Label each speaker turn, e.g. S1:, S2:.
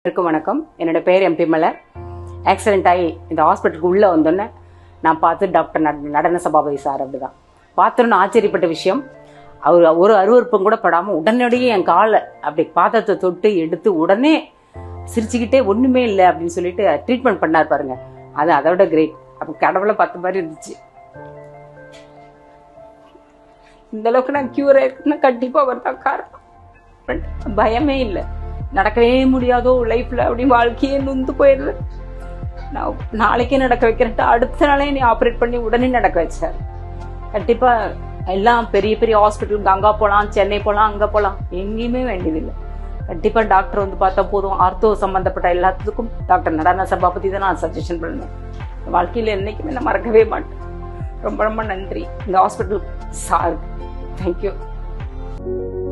S1: எல்லாருக்கும் வணக்கம் என்னோட பேர் எம்பி மலர் ஆக்சிடென்ட் ஆகி இந்த ஹாஸ்பிட்டலுக்கு உள்ளே வந்தோன்னே நான் பார்த்து டாக்டர் நட- நடன சபாபதி சார் அப்படிதான் பார்த்தோன்னு ஆச்சரியப்பட்ட விஷயம் அவர் ஒரு அருவருப்பும் கூட படாமல் உடனடியே என் காலை அப்படி பாதத்தை தொட்டு எடுத்து உடனே சிரிச்சுக்கிட்டே ஒன்றுமே இல்லை அப்படின்னு சொல்லிட்டு ட்ரீட்மெண்ட் பண்ணார் பாருங்க அது அதை விட கிரேட் அப்போ கடவுளை பார்த்த மாதிரி இருந்துச்சு இந்த அளவுக்கு நான் கியூர் ஆயிருக்குன்னா கண்டிப்பாக அவர் தான் காரணம் But பயமே இல்லை நடக்கவே முடியாதோ லைஃப்ல அப்படி வாழ்க்கையே நொந்து போயிடுது நான் நாளைக்கே நடக்க வைக்கிறேன்ட்டு அடுத்த நாளே நீ ஆப்ரேட் பண்ணி உடனே நடக்க வச்சார் கண்டிப்பா எல்லாம் பெரிய பெரிய ஹாஸ்பிட்டலுக்கு அங்கா போகலாம் சென்னை போகலாம் அங்கே போகலாம் எங்கேயுமே வேண்டியதில்லை கண்டிப்பா டாக்டர் வந்து பார்த்தா போதும் ஆர்த்தோ சம்பந்தப்பட்ட எல்லாத்துக்கும் டாக்டர் நடன சபாபதி தான் நான் சஜஷன் பண்ணுவேன் வாழ்க்கையில் என்னைக்குமே நான் மறக்கவே மாட்டேன் ரொம்ப ரொம்ப நன்றி இந்த ஹாஸ்பிட்டல் சார் தேங்க்யூ